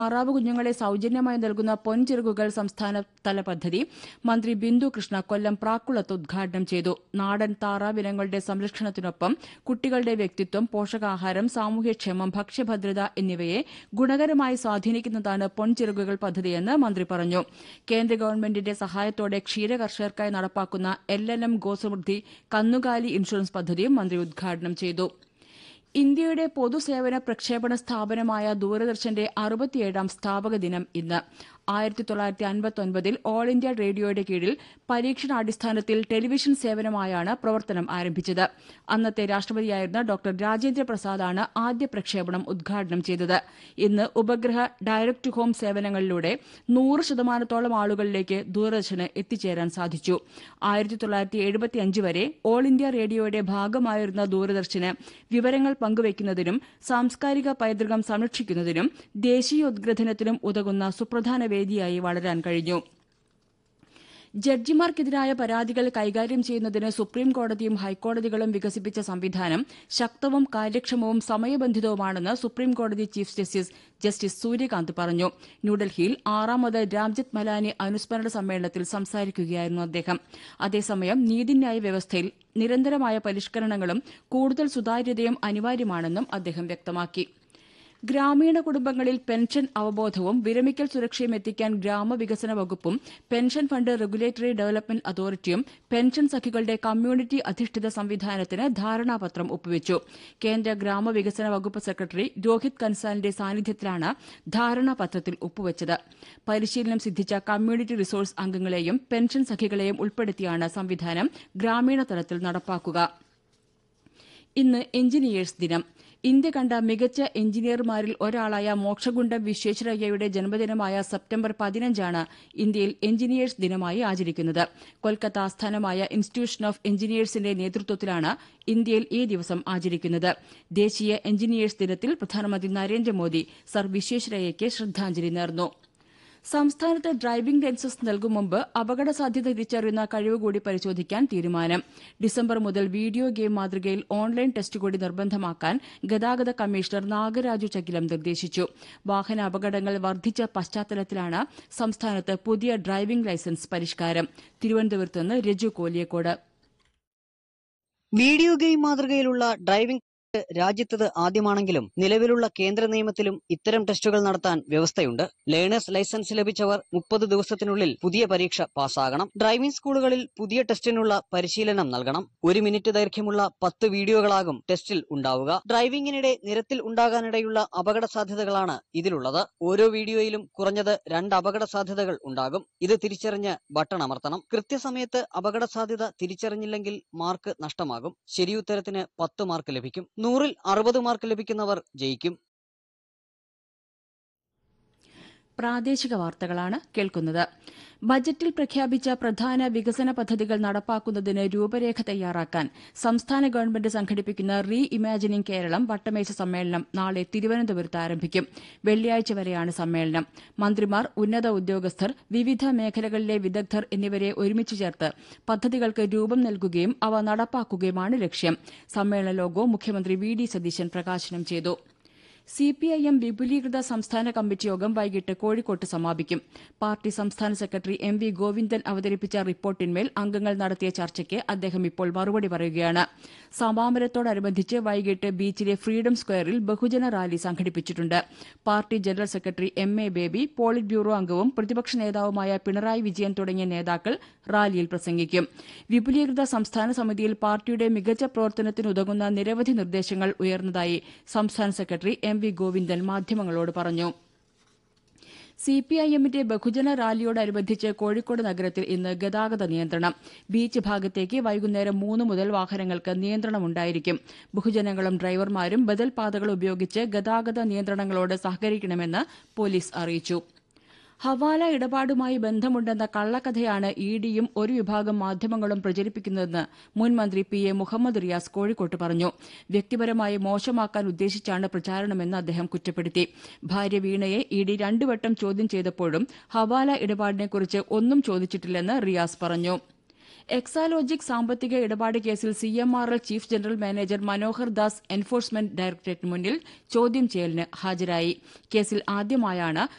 താറാവ് കുഞ്ഞുങ്ങളെ സൌജന്യമായി നൽകുന്ന പൊൻചിറകുകൾ സംസ്ഥാനതല പദ്ധതി മന്ത്രി ബിന്ദു കൃഷ്ണ കൊല്ലം പ്രാക്കുളത്ത് ഉദ്ഘാടനം ചെയ്തു നാടൻ താറാവിനങ്ങളുടെ സംരക്ഷണത്തിനൊപ്പം കുട്ടികളുടെ വ്യക്തിത്വം പോഷകാഹാരം സാമൂഹ്യക്ഷേമം ഭക്ഷ്യഭദ്രത എന്നിവയെ ഗുണകരമായി സ്വാധീനിക്കുന്നതാണ് പൊൻചിറകുകൾ പദ്ധതിയെന്ന് മന്ത്രി പറഞ്ഞു കേന്ദ്ര ഗവൺമെന്റിന്റെ സഹായത്തോടെ ക്ഷീരകർഷകർക്കായി നടപ്പാക്കുന്ന എൽ എൽ എം ഗോസമൃദ്ധി കന്നുകാലി ഇൻഷുറൻസ് പദ്ധതിയും മന്ത്രി ഉദ്ഘാടനം ചെയ്തു ഇന്ത്യയുടെ പൊതുസേവന പ്രക്ഷേപണ സ്ഥാപനമായ ദൂരദർശന്റെ അറുപത്തിയേഴാം സ്ഥാപക ദിനം ഇന്ന് ആയിരത്തി തൊള്ളായിരത്തി അൻപത്തൊൻപതിൽ ഓൾ ഇന്ത്യ റേഡിയോയുടെ കീഴിൽ പരീക്ഷണാടിസ്ഥാനത്തിൽ ടെലിവിഷൻ സേവനമായാണ് പ്രവർത്തനം ആരംഭിച്ചത് അന്നത്തെ രാഷ്ട്രപതിയായിരുന്ന ഡോക്ടർ രാജേന്ദ്ര പ്രസാദാണ് ആദ്യ പ്രക്ഷേപണം ഉദ്ഘാടനം ചെയ്തത് ഇന്ന് ഉപഗ്രഹ ഡയറക്ട് ടു ഹോം സേവനങ്ങളിലൂടെ നൂറ് ശതമാനത്തോളം ആളുകളിലേക്ക് ദൂരദർശന് എത്തിച്ചേരാൻ സാധിച്ചു ആയിരത്തി തൊള്ളായിരത്തി എഴുപത്തിയഞ്ച് വരെ ഓൾ ഇന്ത്യ റേഡിയോയുടെ ഭാഗമായിരുന്ന ദൂരദർശന് വിവരങ്ങൾ പങ്കുവയ്ക്കുന്നതിനും സാംസ്കാരിക പൈതൃകം സംരക്ഷിക്കുന്നതിനും ദേശീയോദ്ഗ്രഥനത്തിനും ഉതകുന്ന സുപ്രധാന വേദിയായി വളരാൻ കഴിഞ്ഞു ജഡ്ജിമാർക്കെതിരായ പരാതികൾ കൈകാര്യം ചെയ്യുന്നതിന് സുപ്രീം കോടതിയും ഹൈക്കോടതികളും വികസിപ്പിച്ച സംവിധാനം ശക്തവും കാര്യക്ഷമവും സമയബന്ധിതവുമാണെന്ന് സുപ്രീം കോടതി ചീഫ് ജസ്റ്റിസ് ജസ്റ്റിസ് സൂര്യകാന്ത് പറഞ്ഞു ന്യൂഡൽഹിയിൽ ആറാമത് രാംജത്ത് മലാനി അനുസ്മരണ സമ്മേളനത്തിൽ സംസാരിക്കുകയായിരുന്നു അദ്ദേഹം അതേസമയം നീതിന്യായ വ്യവസ്ഥയിൽ നിരന്തരമായ പരിഷ്കരണങ്ങളും കൂടുതൽ സുതാര്യതയും അനിവാര്യമാണെന്നും അദ്ദേഹം വ്യക്തമാക്കി ഗ്രാമീണ കുടുംബങ്ങളിൽ പെൻഷൻ അവബോധവും വിരമിക്കൽ സുരക്ഷയും എത്തിക്കാൻ ഗ്രാമവികസന വകുപ്പും പെൻഷൻ ഫണ്ട് റെഗുലേറ്ററി ഡെവലപ്മെന്റ് അതോറിറ്റിയും പെൻഷൻ സഖികളുടെ കമ്മ്യൂണിറ്റി അധിഷ്ഠിത സംവിധാനത്തിന് ധാരണാപത്രം ഒപ്പുവച്ചു കേന്ദ്ര ഗ്രാമവികസന വകുപ്പ് സെക്രട്ടറി രോഹിത് കൻസാലിന്റെ സാന്നിധ്യത്തിലാണ് ധാരണാപത്രത്തിൽ ഒപ്പുവച്ചത് പരിശീലനം സിദ്ധിച്ച കമ്മ്യൂണിറ്റി റിസോഴ്സ് അംഗങ്ങളെയും പെൻഷൻ സഖികളെയും ഉൾപ്പെടുത്തിയാണ് സംവിധാനം ഗ്രാമീണ തലത്തിൽ നടപ്പാക്കുക ഇന്ന് എഞ്ചിനീയേഴ്സ് ദിനം ഇന്ത്യ കണ്ട മികച്ച എഞ്ചിനീയർമാരിൽ ഒരാളായ മോക്ഷഗുണ്ടം വിശ്വേശ്വരയ്യയുടെ ജന്മദിനമായ സെപ്റ്റംബർ പതിനഞ്ചാണ് ഇന്ത്യയിൽ എഞ്ചിനീയേഴ്സ് ദിനമായി ആചരിക്കുന്നത് കൊൽക്കത്ത ആസ്ഥാനമായ ഇൻസ്റ്റിറ്റ്യൂഷൻ ഓഫ് എഞ്ചിനീയേഴ്സിന്റെ നേതൃത്വത്തിലാണ് ഇന്ത്യയിൽ ഈ ദിവസം ആചരിക്കുന്നത് ദേശീയ എഞ്ചിനീയേഴ്സ് ദിനത്തിൽ പ്രധാനമന്ത്രി നരേന്ദ്രമോദി സർ വിശ്വേശ്വരയ്യയ്ക്ക് ശ്രദ്ധാഞ്ജലി നേർന്നു സംസ്ഥാനത്ത് ഡ്രൈവിംഗ് ലൈസൻസ് നൽകും മുമ്പ് അപകട സാധ്യത തിരിച്ചറിയുന്ന കഴിവ് കൂടി പരിശോധിക്കാൻ തീരുമാനം ഡിസംബർ മുതൽ വീഡിയോ ഗെയിം മാതൃകയിൽ ഓൺലൈൻ ടെസ്റ്റ് കൂടി നിർബന്ധമാക്കാൻ ഗതാഗത കമ്മീഷണർ നാഗരാജു ചക്കിലം നിർദ്ദേശിച്ചു വാഹന അപകടങ്ങൾ വർദ്ധിച്ച പശ്ചാത്തലത്തിലാണ് സംസ്ഥാനത്ത് പുതിയ ഡ്രൈവിംഗ് ലൈസൻസ് പരിഷ്കാരം തിരുവനന്തപുരത്ത് നിന്ന് രജു കോലിയക്കോട് വീഡിയോ ഗെയിം മാതൃകയിലുള്ള ഡ്രൈവിംഗ് രാജ്യത്തത് ആദ്യമാണെങ്കിലും നിലവിലുള്ള കേന്ദ്ര നിയമത്തിലും ഇത്തരം ടെസ്റ്റുകൾ നടത്താൻ വ്യവസ്ഥയുണ്ട് ലേണേഴ്സ് ലൈസൻസ് ലഭിച്ചവർ മുപ്പത് ദിവസത്തിനുള്ളിൽ പുതിയ പരീക്ഷ പാസ്സാകണം ഡ്രൈവിംഗ് സ്കൂളുകളിൽ പുതിയ ടെസ്റ്റിനുള്ള പരിശീലനം നൽകണം ഒരു മിനിറ്റ് ദൈർഘ്യമുള്ള പത്ത് വീഡിയോകളാകും ടെസ്റ്റിൽ ഉണ്ടാവുക ഡ്രൈവിംഗിനിടെ നിരത്തിൽ ഉണ്ടാകാനിടയുള്ള അപകട സാധ്യതകളാണ് ഇതിലുള്ളത് ഓരോ വീഡിയോയിലും കുറഞ്ഞത് രണ്ട് അപകട സാധ്യതകൾ ഉണ്ടാകും ഇത് തിരിച്ചറിഞ്ഞ് ബട്ടൺ അമർത്തണം കൃത്യസമയത്ത് അപകട സാധ്യത തിരിച്ചറിഞ്ഞില്ലെങ്കിൽ മാർക്ക് നഷ്ടമാകും ശരിയുത്തരത്തിന് പത്ത് മാർക്ക് ലഭിക്കും നൂറിൽ അറുപത് മാർക്ക് ലഭിക്കുന്നവർ ജയിക്കും പ്രാദേശിക വാർത്തകളാണ് കേൾക്കുന്നത് ബജറ്റിൽ പ്രഖ്യാപിച്ച പ്രധാന വികസന പദ്ധതികൾ നടപ്പാക്കുന്നതിന് രൂപരേഖ തയ്യാറാക്കാൻ സംസ്ഥാന ഗവൺമെന്റ് സംഘടിപ്പിക്കുന്ന റീ ഇമാജിനിംഗ് കേരളം വട്ടമേശ സമ്മേളനം നാളെ തിരുവനന്തപുരത്ത് ആരംഭിക്കും വെള്ളിയാഴ്ച വരെയാണ് സമ്മേളനം മന്ത്രിമാർ ഉന്നത ഉദ്യോഗസ്ഥർ വിവിധ മേഖലകളിലെ വിദഗ്ധർ എന്നിവരെ ഒരുമിച്ച് ചേർത്ത് പദ്ധതികൾക്ക് രൂപം നൽകുകയും അവ നടപ്പാക്കുകയുമാണ് ലക്ഷ്യം സമ്മേളന ലോഗോ മുഖ്യമന്ത്രി വി ഡി സതീശൻ പ്രകാശനം ചെയ്തു സിപിഐഎം വിപുലീകൃത സംസ്ഥാന കമ്മിറ്റി യോഗം വൈകിട്ട് കോഴിക്കോട്ട് സമാപിക്കും പാർട്ടി സംസ്ഥാന സെക്രട്ടറി എം വി ഗോവിന്ദൻ അവതരിപ്പിച്ച റിപ്പോർട്ടിന്മേൽ അംഗങ്ങൾ നടത്തിയ ചർച്ചയ്ക്ക് അദ്ദേഹം ഇപ്പോൾ മറുപടി പറയുകയാണ് സമാപനത്തോടനുബന്ധിച്ച് വൈകിട്ട് ബീച്ചിലെ ഫ്രീഡം സ്ക്വയറിൽ ബഹുജന റാലി സംഘടിപ്പിച്ചിട്ടുണ്ട് party general secretary M A Baby politburo അംഗവും പ്രതിപക്ഷ നേതാവുമായ പിണറായി വിജയൻ തുടങ്ങിയ നേതാക്കൾ റാലിയിൽ പ്രസംഗിക്കും വിപുലീകൃത സംസ്ഥാന സമിതിയിൽ പാർട്ടിയുടെ മികച്ച പ്രവർത്തനത്തിനുതകുന്ന നിരവധി നിർദ്ദേശങ്ങൾ ഉയർന്നതായി സംസ്ഥാന സെക്രട്ടറി എം വി ഗോവിന്ദൻ മാധ്യമങ്ങളോട് പറഞ്ഞു സിപിഐഎമ്മിന്റെ ബഹുജന റാലിയോടനുബന്ധിച്ച് കോഴിക്കോട് നഗരത്തിൽ ഇന്ന് ഗതാഗത നിയന്ത്രണം ബീച്ച് ഭാഗത്തേക്ക് വൈകുന്നേരം മൂന്ന് മുതൽ വാഹനങ്ങൾക്ക് നിയന്ത്രണമുണ്ടായിരിക്കും ബഹുജനങ്ങളും ഡ്രൈവർമാരും ബദൽ പാതകൾ ഉപയോഗിച്ച് ഗതാഗത നിയന്ത്രണങ്ങളോട് സഹകരിക്കണമെന്ന് പോലീസ് അറിയിച്ചു ഹവാല ഇടപാടുമായി ബന്ധമുണ്ടെന്ന കള്ളക്കഥയാണ് ഇ ഡിയും ഒരു വിഭാഗം മാധ്യമങ്ങളും പ്രചരിപ്പിക്കുന്നതെന്ന് മുൻ മന്ത്രി പി എ മുഹമ്മദ് റിയാസ് കോഴിക്കോട്ട് പറഞ്ഞു വ്യക്തിപരമായി മോശമാക്കാൻ ഉദ്ദേശിച്ചാണ് പ്രചാരണമെന്ന് അദ്ദേഹം കുറ്റപ്പെടുത്തി ഭാര്യ വീണയെ ഇ ഡി രണ്ടുവട്ടം ചോദ്യം ചെയ്തപ്പോഴും ഹവാല ഇടപാടിനെക്കുറിച്ച് ഒന്നും ചോദിച്ചിട്ടില്ലെന്ന് റിയാസ് പറഞ്ഞു എക്സാലോജിക് സാമ്പത്തിക ഇടപാട് കേസിൽ C M R L chief general manager Manohar Das enforcement ഡയറക്ടറേറ്റിന് മുന്നിൽ ചോദ്യം ചെയ്യലിന് ഹാജരായി കേസിൽ ആദ്യമായാണ്